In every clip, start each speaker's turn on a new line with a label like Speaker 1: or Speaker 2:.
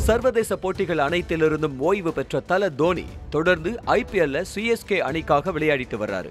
Speaker 1: சர்வதேச போட்டிகள் அனைத்திலிருந்தும் ஓய்வு பெற்ற தல தோனி தொடர்ந்து ஐபிஎல்ல சிஎஸ்கே அணிக்காக விளையாடிட்டு வர்றாரு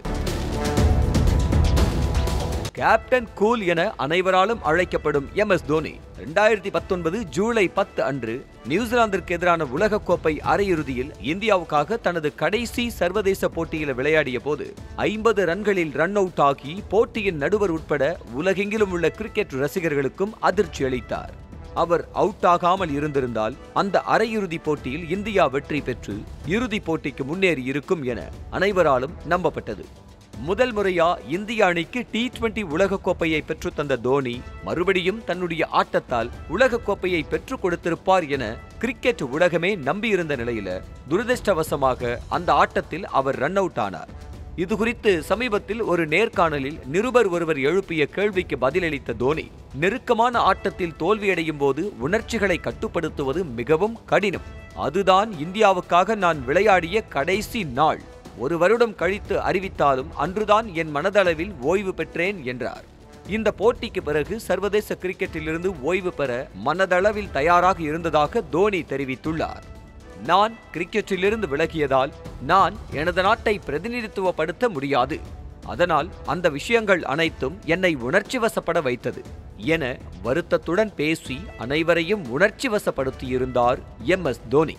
Speaker 1: கேப்டன் கூல் என அனைவராலும் அழைக்கப்படும் எம் எஸ் தோனி இரண்டாயிரத்தி பத்தொன்பது ஜூலை பத்து அன்று நியூசிலாந்திற்கு எதிரான உலகக்கோப்பை அரையிறுதியில் இந்தியாவுக்காக தனது கடைசி சர்வதேச போட்டியில் விளையாடிய போது ஐம்பது ரன்களில் ரன் அவுட் ஆகி போட்டியின் நடுவர் உட்பட உலகெங்கிலும் உள்ள கிரிக்கெட் ரசிகர்களுக்கும் அதிர்ச்சி அளித்தார் அவர் அவுட் ஆகாமல் இருந்திருந்தால் அந்த அரையிறுதிப் போட்டியில் இந்தியா வெற்றி பெற்று இறுதிப் போட்டிக்கு முன்னேறி இருக்கும் என அனைவராலும் நம்பப்பட்டது முதல் முறையா இந்திய அணிக்கு டி டுவெண்டி உலகக்கோப்பையை பெற்றுத் தந்த தோனி மறுபடியும் தன்னுடைய ஆட்டத்தால் உலகக்கோப்பையை பெற்றுக் கொடுத்திருப்பார் என கிரிக்கெட் உலகமே நம்பியிருந்த நிலையில துரதிர்ஷ்டவசமாக அந்த ஆட்டத்தில் அவர் ரன் அவுட் ஆனார் இது குறித்து சமீபத்தில் ஒரு நேர்காணலில் நிருபர் ஒருவர் எழுப்பிய கேள்விக்கு பதிலளித்த தோனி நெருக்கமான ஆட்டத்தில் தோல்வியடையும் போது உணர்ச்சிகளை கட்டுப்படுத்துவது மிகவும் கடினம் அதுதான் இந்தியாவுக்காக நான் விளையாடிய கடைசி நாள் ஒரு வருடம் கழித்து அறிவித்தாலும் அன்றுதான் என் மனதளவில் ஓய்வு பெற்றேன் என்றார் இந்த போட்டிக்கு பிறகு சர்வதேச கிரிக்கெட்டிலிருந்து ஓய்வு பெற மனதளவில் தயாராக இருந்ததாக தோனி தெரிவித்துள்ளார் நான் கிரிக்கெட்டிலிருந்து விலகியதால் நான் எனது நாட்டை பிரதிநிதித்துவப்படுத்த முடியாது அதனால் அந்த விஷயங்கள் அனைத்தும் என்னை உணர்ச்சி வசப்பட வைத்தது என வருத்தத்துடன் பேசி அனைவரையும் உணர்ச்சி வசப்படுத்தியிருந்தார் எம் எஸ் தோனி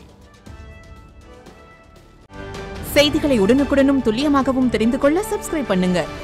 Speaker 2: செய்திகளை உடனுக்குடனும் துல்லியமாகவும் தெரிந்து கொள்ள சப்ஸ்கிரைப் பண்ணுங்க